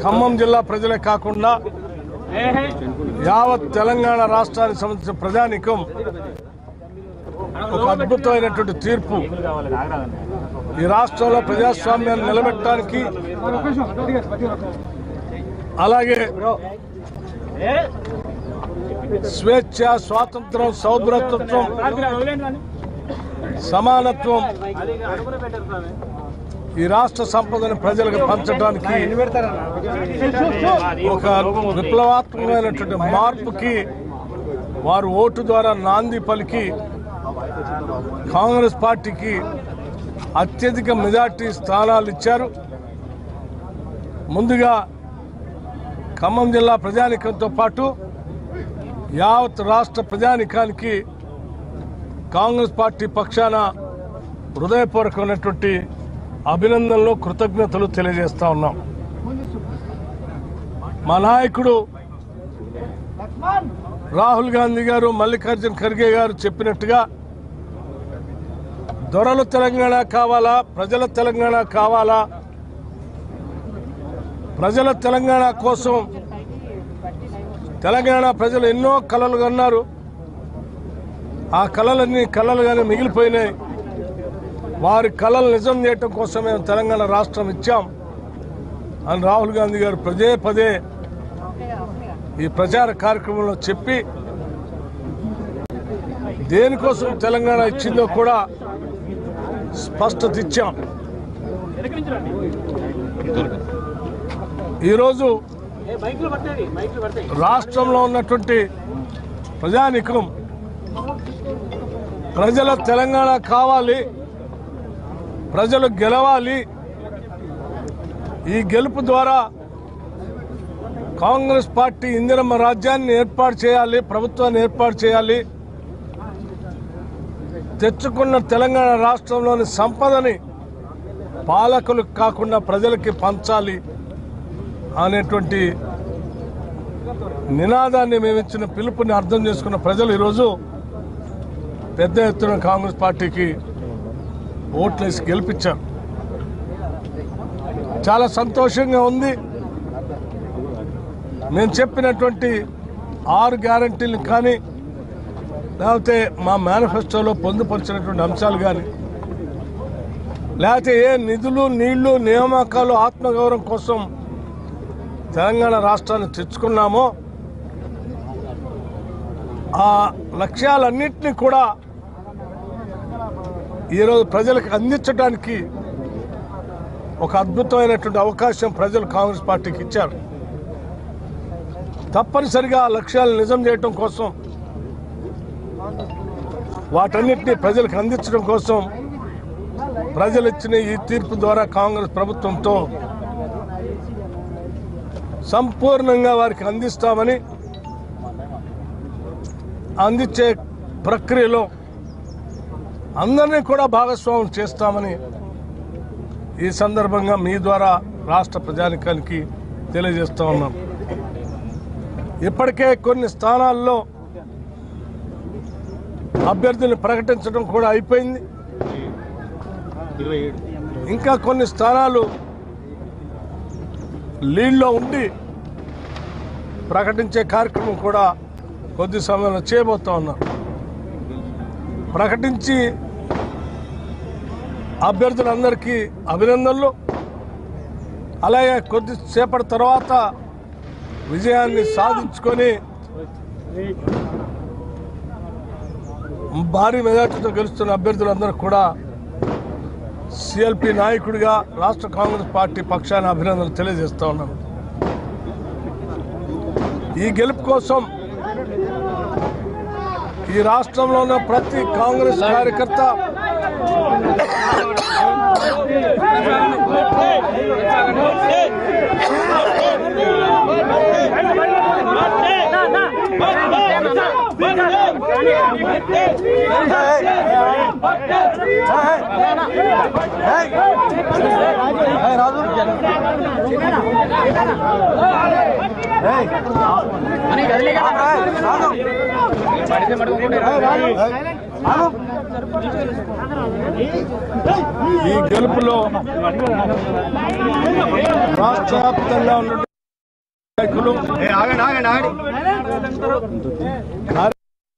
ఖమ్మం జిల్లా ప్రజలే కాకుండా యావత్ తెలంగాణ రాష్ట్రానికి సంబంధించిన ప్రజానికం ఒక అద్భుతమైనటువంటి తీర్పు ఈ రాష్ట్రంలో ప్రజాస్వామ్యాన్ని నిలబెట్టడానికి అలాగే స్వేచ్ఛ స్వాతంత్రం సౌభ్రతత్వం సమానత్వం ఈ రాష్ట్ర సంపదను ప్రజలకు పంచడానికి ఒక విప్లవాత్మకమైనటువంటి మార్పుకి వారు ఓటు ద్వారా నాంది పలికి కాంగ్రెస్ పార్టీకి అత్యధిక మెజార్టీ స్థానాలు ఇచ్చారు ముందుగా ఖమ్మం జిల్లా ప్రజానికంతో పాటు యావత్ రాష్ట్ర ప్రజానికానికి కాంగ్రెస్ పార్టీ పక్షాన హృదయపూర్వకమైనటువంటి అభినందనలు కృతజ్ఞతలు తెలియజేస్తా ఉన్నాం మా నాయకుడు రాహుల్ గాంధీ గారు మల్లికార్జున్ ఖర్గే గారు చెప్పినట్టుగా దొరల తెలంగాణ కావాలా ప్రజల తెలంగాణ కావాలా ప్రజల తెలంగాణ కోసం తెలంగాణ ప్రజలు ఎన్నో కలలు కన్నారు ఆ కళలన్నీ కళలుగానే మిగిలిపోయినాయి వారి కళలు నిజం చేయటం కోసం మేము తెలంగాణ రాష్ట్రం ఇచ్చాం అని రాహుల్ గాంధీ గారు పదే పదే ఈ ప్రచార కార్యక్రమంలో చెప్పి దేనికోసం తెలంగాణ ఇచ్చిందో కూడా స్పష్టత ఇచ్చాం ఈరోజు రాష్ట్రంలో ఉన్నటువంటి ప్రజానికం ప్రజల తెలంగాణ కావాలి ప్రజలు గెలవాలి ఈ గెలుపు ద్వారా కాంగ్రెస్ పార్టీ ఇందిరమ్మ రాజ్యాన్ని ఏర్పాటు చేయాలి ప్రభుత్వాన్ని ఏర్పాటు చేయాలి తెచ్చుకున్న తెలంగాణ రాష్ట్రంలోని సంపదని పాలకులకు కాకుండా ప్రజలకి పంచాలి అనేటువంటి నినాదాన్ని మేము ఇచ్చిన పిలుపుని అర్థం చేసుకున్న ప్రజలు ఈరోజు పెద్ద ఎత్తున కాంగ్రెస్ పార్టీకి ఓట్లేసి గెలిపించారు చాలా సంతోషంగా ఉంది మేము చెప్పినటువంటి ఆరు గ్యారంటీలు కానీ లేకపోతే మా మేనిఫెస్టోలో పొందుపరిచినటువంటి అంశాలు కానీ లేకపోతే ఏ నిధులు నీళ్లు నియామకాలు ఆత్మగౌరవం కోసం తెలంగాణ రాష్ట్రాన్ని తెచ్చుకున్నామో ఆ లక్ష్యాలన్నింటినీ కూడా ఈరోజు ప్రజలకు అందించడానికి ఒక అద్భుతమైనటువంటి అవకాశం ప్రజలు కాంగ్రెస్ పార్టీకి ఇచ్చారు తప్పనిసరిగా ఆ లక్ష్యాలను నిజం చేయటం కోసం వాటన్నిటిని ప్రజలకు అందించడం కోసం ప్రజలు ఇచ్చిన ఈ తీర్పు ద్వారా కాంగ్రెస్ ప్రభుత్వంతో సంపూర్ణంగా వారికి అందిస్తామని అందించే ప్రక్రియలో అందరినీ కూడా భాగస్వామ్యం చేస్తామని ఈ సందర్భంగా మీ ద్వారా రాష్ట్ర ప్రజానికానికి తెలియజేస్తా ఉన్నాం ఇప్పటికే కొన్ని స్థానాల్లో అభ్యర్థులను ప్రకటించడం కూడా అయిపోయింది ఇంకా కొన్ని స్థానాలు లీడ్లో ఉండి ప్రకటించే కార్యక్రమం కూడా కొద్ది సమయంలో చేయబోతా ఉన్నాం ప్రకటించి అభ్యర్థులందరికీ అభినందనలు అలాగే కొద్దిసేపటి తర్వాత విజయాన్ని సాధించుకొని భారీ మెజార్టీతో గెలుస్తున్న అభ్యర్థులందరూ కూడా సిఎల్పి నాయకుడిగా రాష్ట్ర కాంగ్రెస్ పార్టీ పక్షాన అభినందనలు తెలియజేస్తా ఉన్నాను ఈ గెలుపు కోసం ఈ రాష్ట్రంలో ఉన్న ప్రతి కాంగ్రెస్ కార్యకర్త ఈ గెలుపులో రాష్ట్ర వ్యాప్తంగా ఉన్న నాయకులు ఆగండి ఆగండి ఆగండి కార్య-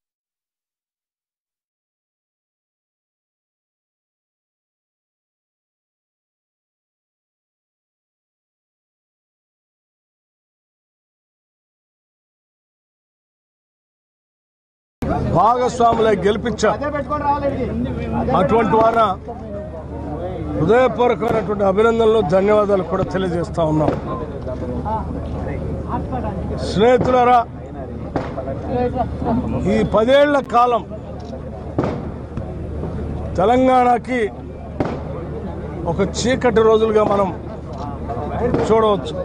భాగస్వాములై గెలిపించారు అటువంటి వార హృదయపూర్వకమైనటువంటి అభినందనలు ధన్యవాదాలు కూడా తెలియజేస్తా ఉన్నాం స్నేహితులారా ఈ పదేళ్ల కాలం తెలంగాణకి ఒక చీకటి రోజులుగా మనం చూడవచ్చు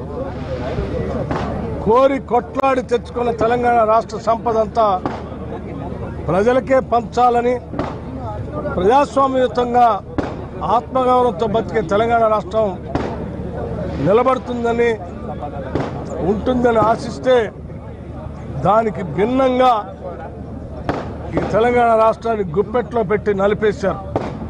కోరి కొట్లాడి తెచ్చుకున్న తెలంగాణ రాష్ట్ర సంపద అంతా ప్రజలకే పంచాలని ప్రజాస్వామ్యయుతంగా ఆత్మగౌరవంతో బతికే తెలంగాణ రాష్ట్రం నిలబడుతుందని ఉంటుందని ఆశిస్తే దానికి భిన్నంగా ఈ తెలంగాణ రాష్ట్రాన్ని గుప్పెట్లో పెట్టి నలిపేశారు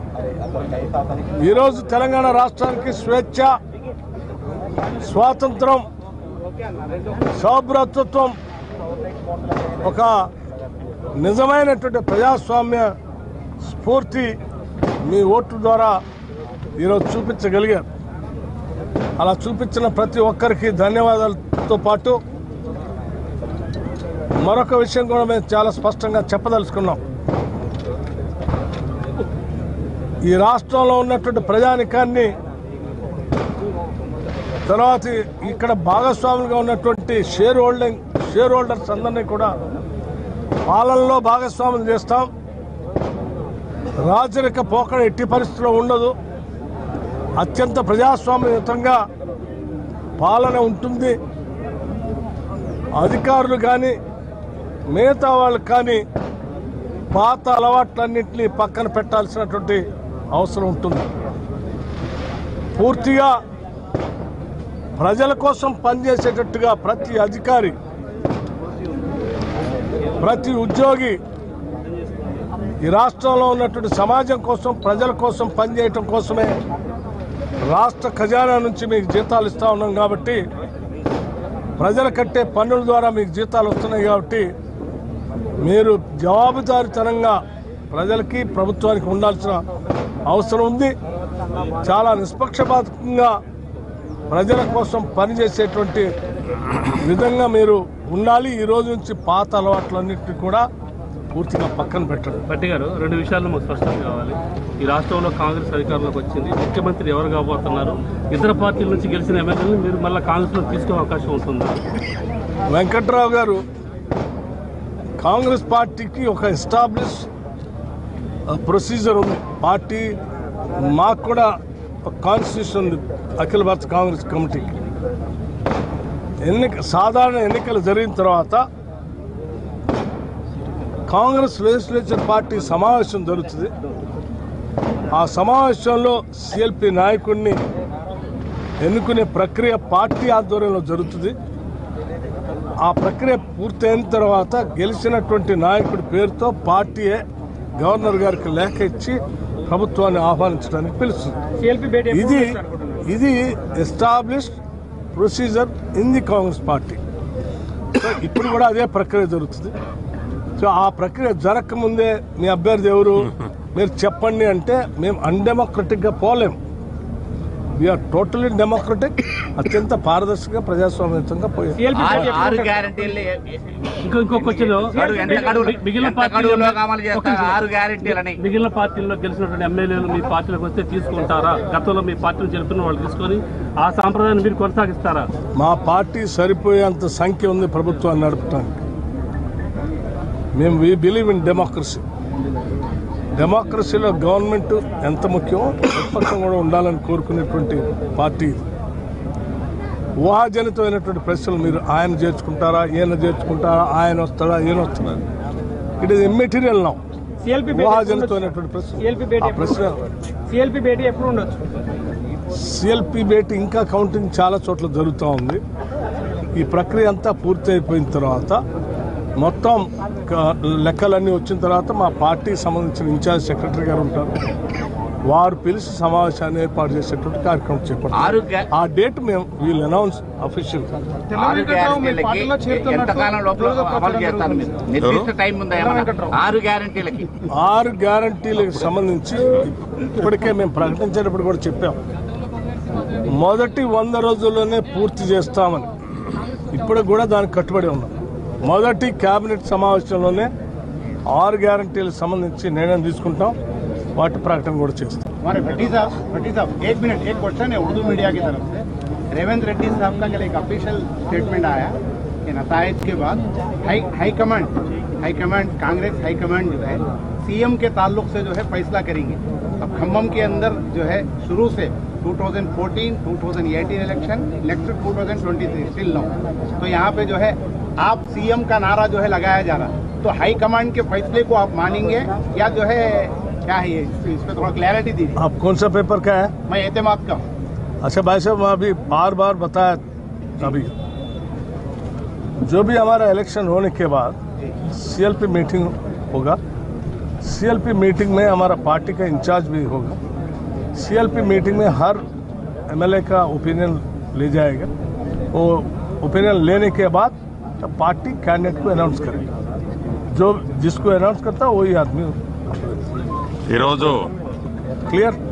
ఈరోజు తెలంగాణ రాష్ట్రానికి స్వేచ్ఛ స్వాతంత్రం సౌభ్రతత్వం ఒక నిజమైనటువంటి ప్రజాస్వామ్య స్ఫూర్తి మీ ఓట్ల ద్వారా ఈరోజు చూపించగలిగారు అలా చూపించిన ప్రతి ఒక్కరికి ధన్యవాదాలతో పాటు మరొక విషయం కూడా మేము చాలా స్పష్టంగా చెప్పదలుచుకున్నాం ఈ రాష్ట్రంలో ఉన్నటువంటి ప్రజానికాన్ని తర్వాత ఇక్కడ భాగస్వాములుగా ఉన్నటువంటి షేర్ హోల్డింగ్ షేర్ హోల్డర్స్ అందరినీ కూడా పాలనలో భాగస్వాములు చేస్తాం రాజరిక పోకడ ఎట్టి పరిస్థితిలో ఉండదు అత్యంత ప్రజాస్వామ్యయుతంగా పాలన ఉంటుంది అధికారులు కానీ మిగతా వాళ్ళు కానీ పాత అలవాట్లన్నింటినీ పక్కన పెట్టాల్సినటువంటి అవసరం ఉంటుంది పూర్తిగా ప్రజల కోసం పనిచేసేటట్టుగా ప్రతి అధికారి ప్రతి ఉద్యోగి ఈ రాష్ట్రంలో ఉన్నటువంటి సమాజం కోసం ప్రజల కోసం పనిచేయటం కోసమే రాష్ట్ర ఖజానా నుంచి మీకు జీతాలు ఇస్తా ఉన్నాం కాబట్టి ప్రజలు కట్టే పన్నుల ద్వారా మీకు జీతాలు వస్తున్నాయి కాబట్టి మీరు జవాబుదారీతనంగా ప్రజలకి ప్రభుత్వానికి ఉండాల్సిన అవసరం ఉంది చాలా నిష్పక్షపాతంగా ప్రజల కోసం పనిచేసేటువంటి విధంగా మీరు ఉండాలి ఈ రోజు నుంచి పాత అలవాట్లన్నింటినీ కూడా పూర్తిగా పక్కన పెట్టండి భట్టి గారు రెండు విషయాలు మాకు స్పష్టం కావాలి ఈ రాష్ట్రంలో కాంగ్రెస్ అధికారంలోకి వచ్చింది ముఖ్యమంత్రి ఎవరు కాబోతున్నారు ఇతర పార్టీల నుంచి గెలిచిన ఎమ్మెల్యేలను మీరు మళ్ళీ కాంగ్రెస్లో తీసుకునే అవకాశం ఉంటుందా వెంకట్రావు గారు కాంగ్రెస్ పార్టీకి ఒక ఎస్టాబ్లిష్ ప్రొసీజర్ ఉంది పార్టీ మాకు కూడా ఒక కాన్స్టిట్యూషన్ ఉంది అఖిల భారత కాంగ్రెస్ కమిటీకి ఎన్నిక సాధారణ ఎన్నికలు జరిగిన తర్వాత కాంగ్రెస్ లెజిస్లేచర్ పార్టీ సమావేశం జరుగుతుంది ఆ సమావేశంలో సిఎల్పి నాయకుడిని ఎన్నుకునే ప్రక్రియ పార్టీ ఆధ్వర్యంలో జరుగుతుంది ఆ ప్రక్రియ పూర్తయిన తర్వాత గెలిచినటువంటి నాయకుడి పేరుతో పార్టీయే గవర్నర్ గారికి లేఖ ఇచ్చి ప్రభుత్వాన్ని ఆహ్వానించడానికి పిలుస్తుంది ఇది ఇది established procedure in the Congress party so ఇప్పుడు కూడా అదే ప్రక్రియ జరుగుతుంది సో ఆ ప్రక్రియ జరగకముందే మీ అభ్యర్థి ఎవరు మీరు చెప్పండి అంటే మేము అన్డెమోక్రటిక్గా పోలేం వీఆర్ టోటలీ డెమోక్రటిక్ అత్యంత పారదర్శకంగా ప్రజాస్వామ్యతంగా పోయాం ఆరు- ఆరు గ్యారెంటీలు ఇంకో ఇంకో క్వశ్చన్ ఎంత గడువు మిగిలిన ఎంత గడువులో అమలు పార్టీలు చేస్తారు ఆరు గ్యారెంటీలని మిగిలిన పార్టీల్లో గెలిచినటువంటి ఎమ్మెల్యేలు మీ పార్టీలోకి వస్తే తీసుకుంటారా గతంలో మీ పార్టీలు జరుపుతున్న వాళ్ళు తీసుకొని ఆ సాంప్రదాయాన్ని మీరు కొనసాగిస్తారా మా పార్టీ సరిపోయేంత సంఖ్య ఉంది ప్రభుత్వాన్ని నడపడానికి మేము వీ బిలీవ్ ఇన్ డెమోక్రసీ డెమోక్రసీలో గవర్నమెంట్ ఎంత ముఖ్యమో ప్రతిపక్షం కూడా ఉండాలని కోరుకునేటువంటి పార్టీ ఇది. ఊహాజనితమైనటువంటి ప్రశ్నలు మీరు ఆయన చేర్చుకుంటారా ఈయన చేర్చుకుంటారా ఆయన వస్తాడా ఈయన వస్తాడా it is immaterial now CLP ఊహాజనితమైనటువంటి ప్రశ్న సిఎల్పి భేటీ ఆ ప్రశ్న సిఎల్పి భేటీ ఎప్పుడు ఉండొచ్చు సిఎల్పి భేటీ ఇంకా కౌంటింగ్ చాలా చోట్ల జరుగుతూ ఉంది ఈ ప్రక్రియ అంతా పూర్తి అయిపోయిన తర్వాత మొత్తం క- లెక్కలన్నీ వచ్చిన తర్వాత మా పార్టీకి సంబంధించిన ఇన్ఛార్జ్ సెక్రటరీ గారు ఉంటారు వారు పిలిచి సమావేశాన్ని ఏర్పాటు చేసేటువంటి కార్యక్రమం ఆరు చేపడతారు గ్యా- ఆ డేట్ మేము వీల్ అనౌన్స్ అఫీషియల్ ఆరు గ్యారంటీలకి ఎంతకాలం లోపల అమలు చేస్తారు మీరు నిర్దిష్ట టైం ఉందా ఏమన్నా ఆరు గ్యారంటీలకి ఆరు గ్యారంటీలకు సంబంధించి ఇప్పటికే మేము ప్రకటించేటప్పుడు కూడా చెప్పాం మొదటి వంద రోజుల్లోనే పూర్తి చేస్తామని ఇప్పుడు కూడా దానికి కట్టుబడి ఉన్నాం మొదటి కేబినెట్ సమావేశంలోనే ఆరు గ్యారంటీలకు సంబంధించి నిర్ణయం తీసుకుంటాం వాటి ప్రకటన కూడా చేస్తాం हमारे भट्टी साहब भट्टी साहब एक मिनट एक क्वेश्चन है उर्दू मीडिया की तरफ से रेवंत रेड्डी साहब का कल एक ऑफिशियल स्टेटमेंट आया कि नतज के बाद high high command high command Congress high command जो है सीएम के ताल्लुक से जो है फैसला करेंगे अब खम्भम के अंदर जो है शुरू से 2014, 2018 इलेक्शन नेक्स्ट 2023 स्टिल नो तो यहाँ पे जो है आप सीएम का नारा जो है लगाया जा रहा है तो हाई कमांड के फैसले को आप मानेंगे या जो है क्या है ये इस पे थोड़ा क्लैरिटी दीजिए आप कौन सा पेपर का है मैं एतमाद का हूँ अच्छा भाई साहब मैं अभी बार बार बताया अभी जो भी हमारा इलेक्शन होने के बाद सीएलपी मीटिंग होगा सीएलपी मीटिंग में हमारा पार्टी का इंचार्ज भी होगा सीएलपी मीटिंग में हर एमएलए का ओपिनियन ले जाएगा वो ओपिनियन लेने के बाद तब पार्टी कैंडिडेट को अनाउंस करेगा जो जिसको अनाउंस करता है वही आदमी ఈరోజు क्लियर